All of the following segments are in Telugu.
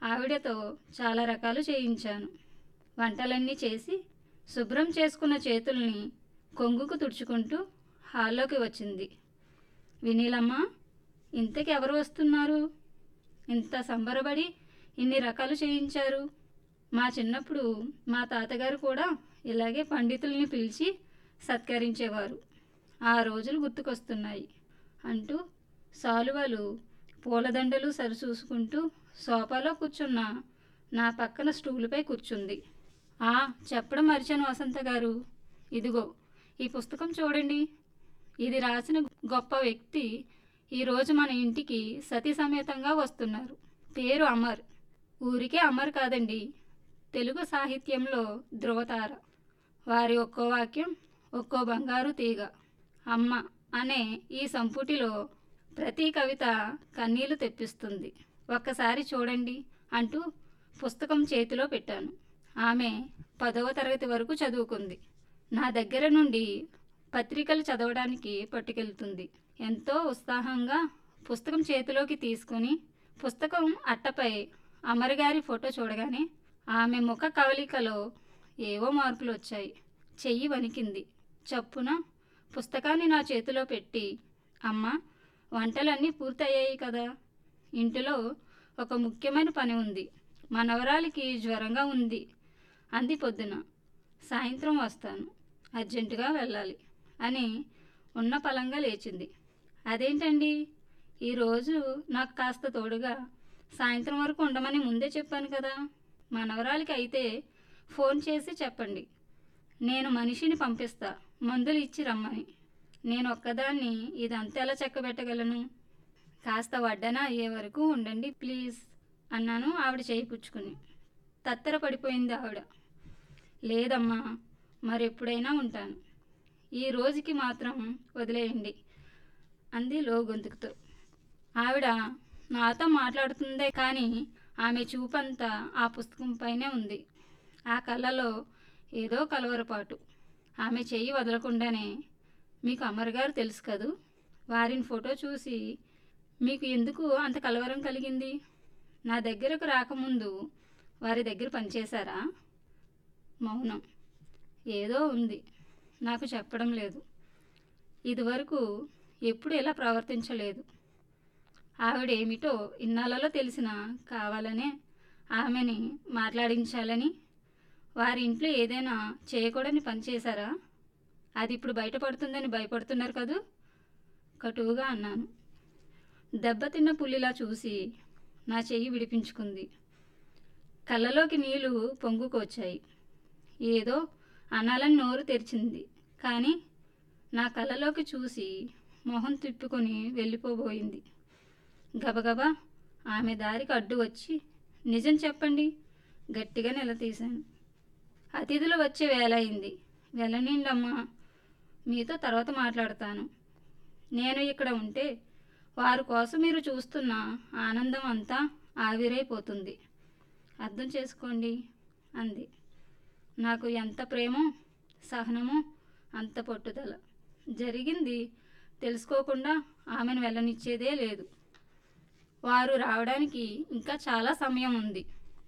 ఆవిడతో చాలా రకాలు చేయించాను వంటలన్నీ చేసి శుభ్రం చేసుకున్న చేతుల్ని కొంగుకు తుడుచుకుంటూ హాల్లోకి వచ్చింది వినీలమ్మ ఇంతకి ఎవరు వస్తున్నారు ఇంత సంబరపడి ఇన్ని రకాలు చేయించారు మా చిన్నప్పుడు మా తాతగారు కూడా ఇలాగే పండితుల్ని పిలిచి సత్కరించేవారు ఆ రోజులు గుర్తుకొస్తున్నాయి అంటూ సాలువలు పూలదండలు సరిచూసుకుంటూ సోఫాలో కూర్చున్న నా పక్కన స్టూలుపై కూర్చుంది ఆ చెప్పడం మరిచాను వసంత గారు ఇదిగో ఈ పుస్తకం చూడండి ఇది రాసిన గొప్ప వ్యక్తి ఈరోజు మన ఇంటికి సతీ సమేతంగా వస్తున్నారు పేరు అమర్ ఊరికే అమర్ కాదండి తెలుగు సాహిత్యంలో ధ్రువతార వారి ఒక్కో వాక్యం ఒక్కో బంగారు తీగ అమ్మ అనే ఈ సంపుటిలో ప్రతి కవిత కన్నీళ్లు తెప్పిస్తుంది ఒక్కసారి చూడండి అంటూ పుస్తకం చేతిలో పెట్టాను ఆమె పదవ తరగతి వరకు చదువుకుంది నా దగ్గర నుండి పత్రికలు చదవడానికి పట్టుకెళ్తుంది ఎంతో ఉత్సాహంగా పుస్తకం చేతిలోకి తీసుకుని పుస్తకం అట్టపై అమరగారి ఫోటో చూడగానే ఆమె ముఖ కవలికలో ఏవో మార్పులు వచ్చాయి చెయ్యి వణికింది చప్పున పుస్తకాన్ని నా చేతిలో పెట్టి అమ్మ వంటలన్నీ పూర్తయ్యాయి కదా ఇంటిలో ఒక ముఖ్యమైన పని ఉంది మనవరాలికి జ్వరంగా ఉంది అంది పొద్దున సాయంత్రం వస్తాను అర్జెంటుగా వెళ్ళాలి అని ఉన్న పలంగా లేచింది అదేంటండి ఈరోజు నాకు కాస్త తోడుగా సాయంత్రం వరకు ఉండమని ముందే చెప్పాను కదా మనవరాలికి అయితే ఫోన్ చేసి చెప్పండి నేను మనిషిని పంపిస్తా మందులు ఇచ్చి రమ్మని నేను ఒక్కదాన్ని ఇదంతా ఎలా చక్కబెట్టగలను కాస్త వడ్డన అయ్యే వరకు ఉండండి ప్లీజ్ అన్నాను ఆవిడ చేయి పుచ్చుకుని తత్తర పడిపోయింది ఆవిడ లేదమ్మా మరెప్పుడైనా ఉంటాను ఈ రోజుకి మాత్రం వదిలేయండి అంది లో గొంతుకుతో ఆవిడ నాతో మాట్లాడుతుందే కానీ ఆమె చూపంతా ఆ పుస్తకం పైనే ఉంది ఆ కళ్ళలో ఏదో కలవరపాటు ఆమె చెయ్యి వదలకుండానే మీకు అమర్ గారు తెలుసు కదూ వారిని ఫోటో చూసి మీకు ఎందుకు అంత కలవరం కలిగింది నా దగ్గరకు రాకముందు వారి దగ్గర పనిచేశారా మౌనం ఏదో ఉంది నాకు చెప్పడం లేదు ఇదివరకు ఎప్పుడు ఇలా ప్రవర్తించలేదు ఆవిడేమిటో ఇన్నాళ్ళలో తెలిసిన కావాలనే ఆమెని మాట్లాడించాలని వారి ఇంట్లో ఏదైనా చేయకూడని పని చేశారా అది ఇప్పుడు బయటపడుతుందని భయపడుతున్నారు కదూ కటువుగా అన్నాను దెబ్బతిన్న పులిలా చూసి నా చెయ్యి విడిపించుకుంది కళ్ళలోకి నీళ్లు పొంగుకొచ్చాయి ఏదో అనాలని నోరు తెరిచింది కానీ నా కళ్ళలోకి చూసి మొహం తిప్పుకొని వెళ్ళిపోబోయింది గబగబా ఆమె దారికి అడ్డు వచ్చి నిజం చెప్పండి గట్టిగా నిలదీశాను అతిథులు వచ్చే వేళ అయింది వెళ్ళనిండమ్మా మీతో తర్వాత మాట్లాడతాను నేను ఇక్కడ ఉంటే వారి కోసం మీరు చూస్తున్న ఆనందం అంతా ఆవిరైపోతుంది అర్థం చేసుకోండి అంది నాకు ఎంత ప్రేమో సహనమో అంత పట్టుదల జరిగింది తెలుసుకోకుండా ఆమెను వెళ్ళనిచ్చేదే లేదు వారు రావడానికి ఇంకా చాలా సమయం ఉంది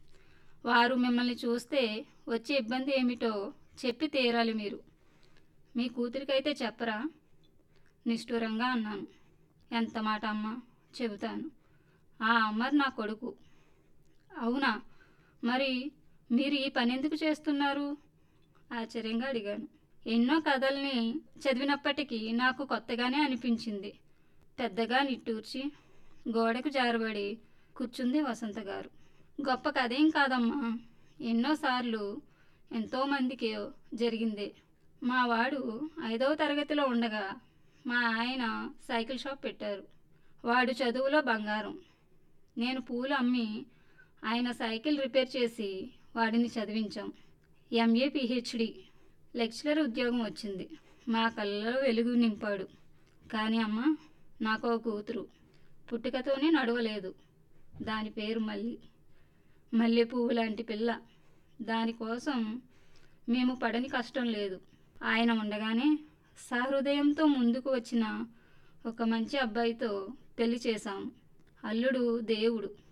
వారు మిమ్మల్ని చూస్తే వచ్చే ఇబ్బంది ఏమిటో చెప్పి తీరాలి మీరు మీ కూతురికైతే చెప్పరా నిష్ఠూరంగా అన్నాను ఎంత మాట అమ్మా చెబుతాను ఆ అమ్మర్ నా కొడుకు అవునా మరి మీరు ఈ పని ఎందుకు చేస్తున్నారు ఆశ్చర్యంగా అడిగాను ఎన్నో కథల్ని చదివినప్పటికీ నాకు కొత్తగానే అనిపించింది పెద్దగా నిట్టూర్చి గోడకు జారబడి కూర్చుంది వసంత గారు గొప్ప కథేం కాదమ్మా ఎన్నోసార్లు ఎంతోమందికి జరిగిందే మా వాడు ఐదవ తరగతిలో ఉండగా మా ఆయన సైకిల్ షాప్ పెట్టారు వాడు చదువులో బంగారం నేను పూలు అమ్మి ఆయన సైకిల్ రిపేర్ చేసి వాడిని చదివించాం ఎంఏ పిహెచ్డి లెక్చరర్ ఉద్యోగం వచ్చింది మా కళ్ళలో వెలుగు నింపాడు కానీ అమ్మ నాకు కూతురు పుట్టుకతోనే నడవలేదు దాని పేరు మల్లి మల్లె పువ్వు లాంటి పిల్ల దానికోసం మేము పడని కష్టం లేదు ఆయన ఉండగానే సహృదయంతో ముందుకు వచ్చిన ఒక మంచి అబ్బాయితో పెళ్లి చేశాము అల్లుడు దేవుడు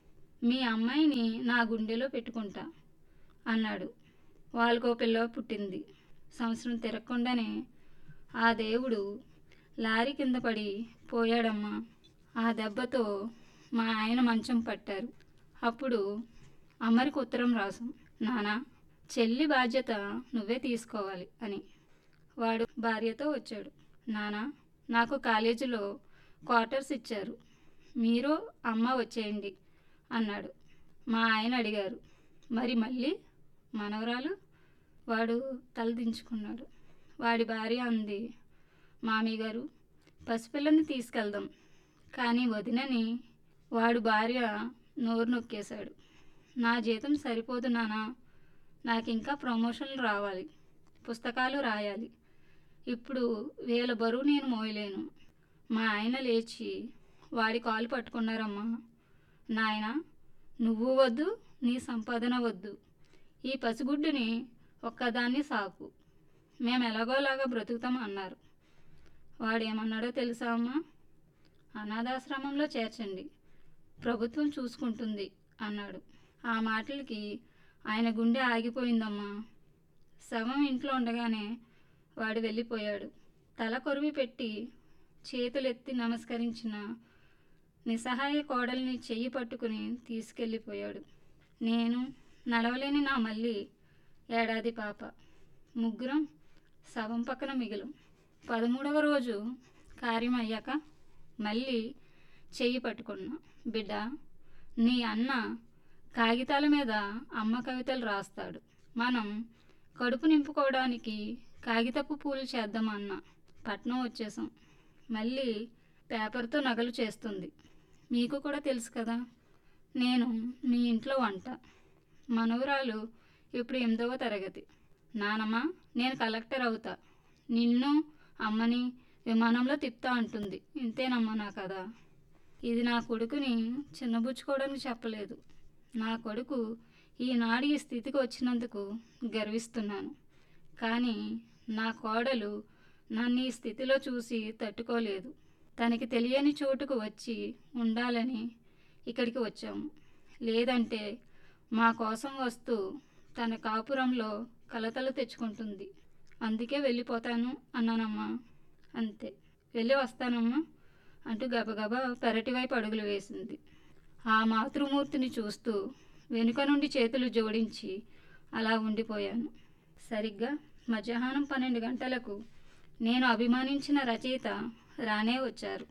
మీ అమ్మాయిని నా గుండెలో పెట్టుకుంటా అన్నాడు వాళ్ళకో పిల్ల పుట్టింది సంవత్సరం తిరగకుండానే ఆ దేవుడు లారీ కింద పడి పోయాడమ్మా ఆ దెబ్బతో మా ఆయన మంచం పట్టారు అప్పుడు అమ్మరికి ఉత్తరం రాసాం నానా చెల్లి బాధ్యత నువ్వే తీసుకోవాలి అని వాడు భార్యతో వచ్చాడు నానా నాకు కాలేజీలో క్వార్టర్స్ ఇచ్చారు మీరు అమ్మ వచ్చేయండి అన్నాడు మా ఆయన అడిగారు మరి మళ్ళీ మనవరాలు వాడు తలదించుకున్నాడు వాడి భార్య అంది మామయ్య గారు పసిపిల్లని తీసుకెళ్దాం కానీ వదినని వాడు భార్య నోరు నొక్కేశాడు నా జీతం సరిపోదు నానా నాకు ఇంకా ప్రమోషన్లు రావాలి పుస్తకాలు రాయాలి ఇప్పుడు వేల బరువు నేను మోయలేను మా ఆయన లేచి వాడి కాలు పట్టుకున్నారమ్మా నాయన నువ్వు వద్దు నీ సంపాదన వద్దు ఈ పసిగుడ్డుని ఒక్కదాన్ని సాకు మేము ఎలాగోలాగా బ్రతుకుతాం అన్నారు వాడేమన్నాడో తెలుసా అమ్మా అనాథాశ్రమంలో చేర్చండి ప్రభుత్వం చూసుకుంటుంది అన్నాడు ఆ మాటలకి ఆయన గుండె ఆగిపోయిందమ్మా శవం ఇంట్లో ఉండగానే వాడు వెళ్ళిపోయాడు తల కొరివి పెట్టి చేతులెత్తి నమస్కరించిన నిస్సహాయ కోడల్ని చెయ్యి పట్టుకుని తీసుకెళ్ళిపోయాడు నేను నడవలేని నా మళ్ళీ ఏడాది పాప ముగ్గురం శవం పక్కన మిగిలం పదమూడవ రోజు కార్యం అయ్యాక మళ్ళీ చెయ్యి పట్టుకున్నా బిడ్డ నీ అన్న కాగితాల మీద అమ్మ కవితలు రాస్తాడు మనం కడుపు నింపుకోవడానికి కాగితపు పూలు చేద్దాం అన్న పట్నం వచ్చేసాం మళ్ళీ పేపర్తో నగలు చేస్తుంది మీకు కూడా తెలుసు కదా నేను మీ ఇంట్లో వంట మనవరాలు ఇప్పుడు ఎనిమిదవ తరగతి నానమ్మ నేను కలెక్టర్ అవుతా నిన్ను అమ్మని విమానంలో తిప్పుతా అంటుంది ఇంతేనమ్మా నా కదా ఇది నా కొడుకుని చిన్నబుచ్చుకోవడానికి చెప్పలేదు నా కొడుకు ఈనాడు ఈ స్థితికి వచ్చినందుకు గర్విస్తున్నాను కానీ నా కోడలు నన్ను ఈ స్థితిలో చూసి తట్టుకోలేదు తనకి తెలియని చోటుకు వచ్చి ఉండాలని ఇక్కడికి వచ్చాము లేదంటే మా కోసం వస్తూ తన కాపురంలో కలతలు తెచ్చుకుంటుంది అందుకే వెళ్ళిపోతాను అన్నానమ్మా అంతే వెళ్ళి వస్తానమ్మా అంటూ గబగబా పెరటి వైపు అడుగులు వేసింది ఆ మాతృమూర్తిని చూస్తూ వెనుక నుండి చేతులు జోడించి అలా ఉండిపోయాను సరిగ్గా మధ్యాహ్నం పన్నెండు గంటలకు నేను అభిమానించిన రచయిత రానే వచ్చారు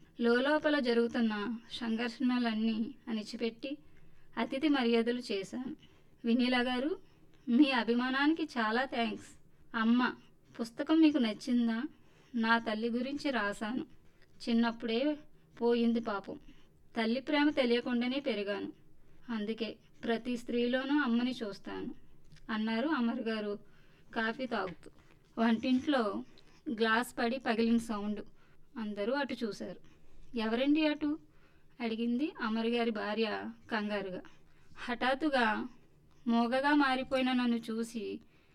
లోపల జరుగుతున్న సంఘర్షణలన్నీ అణిచిపెట్టి అతిథి మర్యాదలు చేశాను వినీల గారు మీ అభిమానానికి చాలా థ్యాంక్స్ అమ్మ పుస్తకం మీకు నచ్చిందా నా తల్లి గురించి రాశాను చిన్నప్పుడే పోయింది పాపం తల్లి ప్రేమ తెలియకుండానే పెరిగాను అందుకే ప్రతి స్త్రీలోనూ అమ్మని చూస్తాను అన్నారు అమర్ గారు కాఫీ తాగుతూ వంటింట్లో గ్లాస్ పడి పగిలిన సౌండ్ అందరూ అటు చూశారు ఎవరండి అటు అడిగింది అమర్ గారి భార్య కంగారుగా హఠాత్తుగా మోగగా మారిపోయిన నన్ను చూసి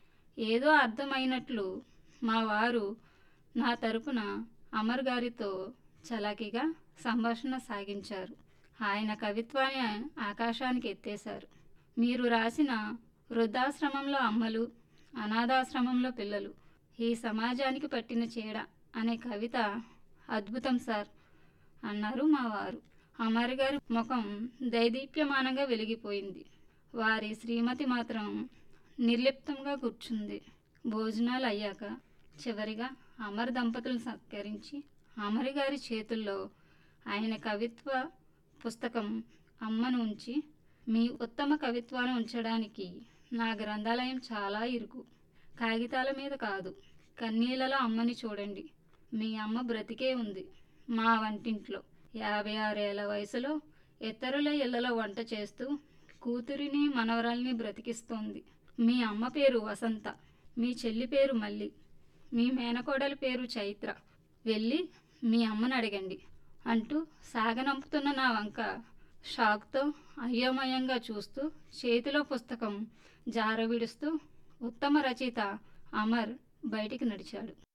ఏదో అర్థమైనట్లు మా వారు నా తరపున అమర్ గారితో చలాకీగా సంభాషణ సాగించారు ఆయన కవిత్వాన్ని ఆకాశానికి ఎత్తేశారు మీరు రాసిన వృద్ధాశ్రమంలో అమ్మలు అనాథాశ్రమంలో పిల్లలు ఈ సమాజానికి పట్టిన చీడ అనే కవిత అద్భుతం సార్ అన్నారు మా వారు అమర్ గారి ముఖం దైదీప్యమానంగా వెలిగిపోయింది వారి శ్రీమతి మాత్రం నిర్లిప్తంగా కూర్చుంది భోజనాలు అయ్యాక చివరిగా అమర్ దంపతులను సత్కరించి అమరి గారి చేతుల్లో ఆయన కవిత్వ పుస్తకం అమ్మను ఉంచి మీ ఉత్తమ కవిత్వాన్ని ఉంచడానికి నా గ్రంథాలయం చాలా ఇరుకు కాగితాల మీద కాదు కన్నీళ్ళలో అమ్మని చూడండి మీ అమ్మ బ్రతికే ఉంది మా వంటింట్లో యాభై ఆరేళ్ల వయసులో ఇతరుల ఇళ్లలో వంట చేస్తూ కూతురిని మనవరాల్ని బ్రతికిస్తోంది మీ అమ్మ పేరు వసంత మీ చెల్లి పేరు మల్లి మీ మేనకోడలి పేరు చైత్ర వెళ్ళి మీ అమ్మని అడగండి అంటూ సాగనంపుతున్న నా వంక షాక్తో అయోమయంగా చూస్తూ చేతిలో పుస్తకం జారవిడుస్తూ ఉత్తమ రచయిత అమర్ బయటికి నడిచాడు